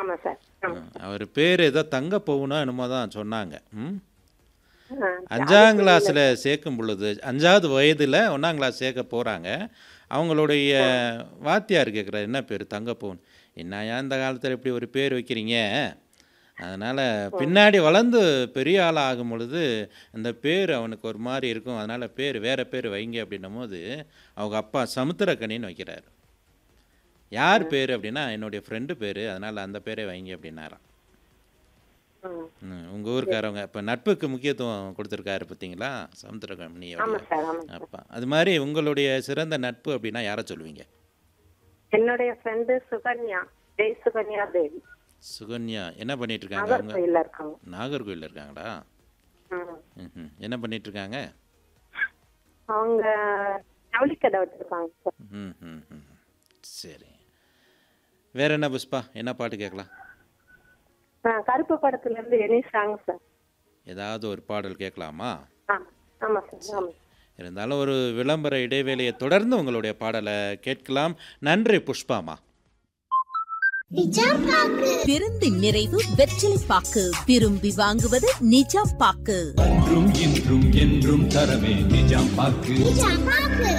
ஆமா சார் ஆமா அவர் பேர் ஏதோ தங்க போகணும் என்னமோ தான் சொன்னாங்க ம் ஆ, அஞ்சாம் கிளாஸில் சேர்க்கும் பொழுது அஞ்சாவது வயதில் ஒன்றாம் கிளாஸ் சேர்க்க போகிறாங்க அவங்களுடைய வாத்தியார் கேட்குறாரு என்ன பேர் தங்கப்பூன் என்னையா இந்த காலத்தில் இப்படி ஒரு பேர் வைக்கிறீங்க அதனால் பின்னாடி வளர்ந்து பெரிய ஆள் ஆகும் பொழுது அந்த பேர் அவனுக்கு ஒரு மாதிரி இருக்கும் அதனால் பேர் வேறு பேர் வைங்க அப்படின்னும் போது அவங்க அப்பா சமுத்திரக்கனின்னு வைக்கிறார் யார் பேர் அப்படின்னா என்னுடைய ஃப்ரெண்டு பேர் அதனால் அந்த பேரே வைங்க அப்படின்னாராம் ம். உங்கள் ஊருக்காரவங்க இப்போ நட்புக்கு முக்கியத்துவம் கொடுத்துருக்காரு பார்த்தீங்களா சமுத்திரகமணி ஆமா சார் ஆமா சார் அப்பா அது மாதிரி உங்களுடைய சிறந்த நட்பு அப்படின்னா யாரை சொல்லுவீங்க என்னுடைய ஃப்ரெண்டு சுகன்யா ஜெய் சுகன்யா தேவி சுகன்யா என்ன பண்ணிட்டு இருக்காங்க அவங்க நாகர்கோயில்ல இருக்காங்க நாகர்கோயிலில் இருக்காங்களா ம். ம்ஹும். என்ன பண்ணிட்டு இருக்காங்க அவங்க ஜவுளி கடை வச்சிருக்காங்க சார் ம் ம் ம் சரி வேற என்ன புஷ்பா என்ன பாட்டு கேட்கலாம் ஆ, கருப்பு படத்துல இருந்து எனி சாங் சார் ஏதாவது ஒரு பாடல் கேட்கலாமா ஆ ஆமா சார் ஆமா இருந்தாலும் ஒரு விளம்பர இடைவேளையை தொடர்ந்து உங்களுடைய பாடலை கேட்கலாம் நன்றி புஷ்பாமா பெருந்து நிறைவு வெற்றிலை பாக்கு விரும்பி வாங்குவது நிஜாம் பாக்கு என்றும் இன்றும் என்றும் தரவே நிஜாம் பாக்கு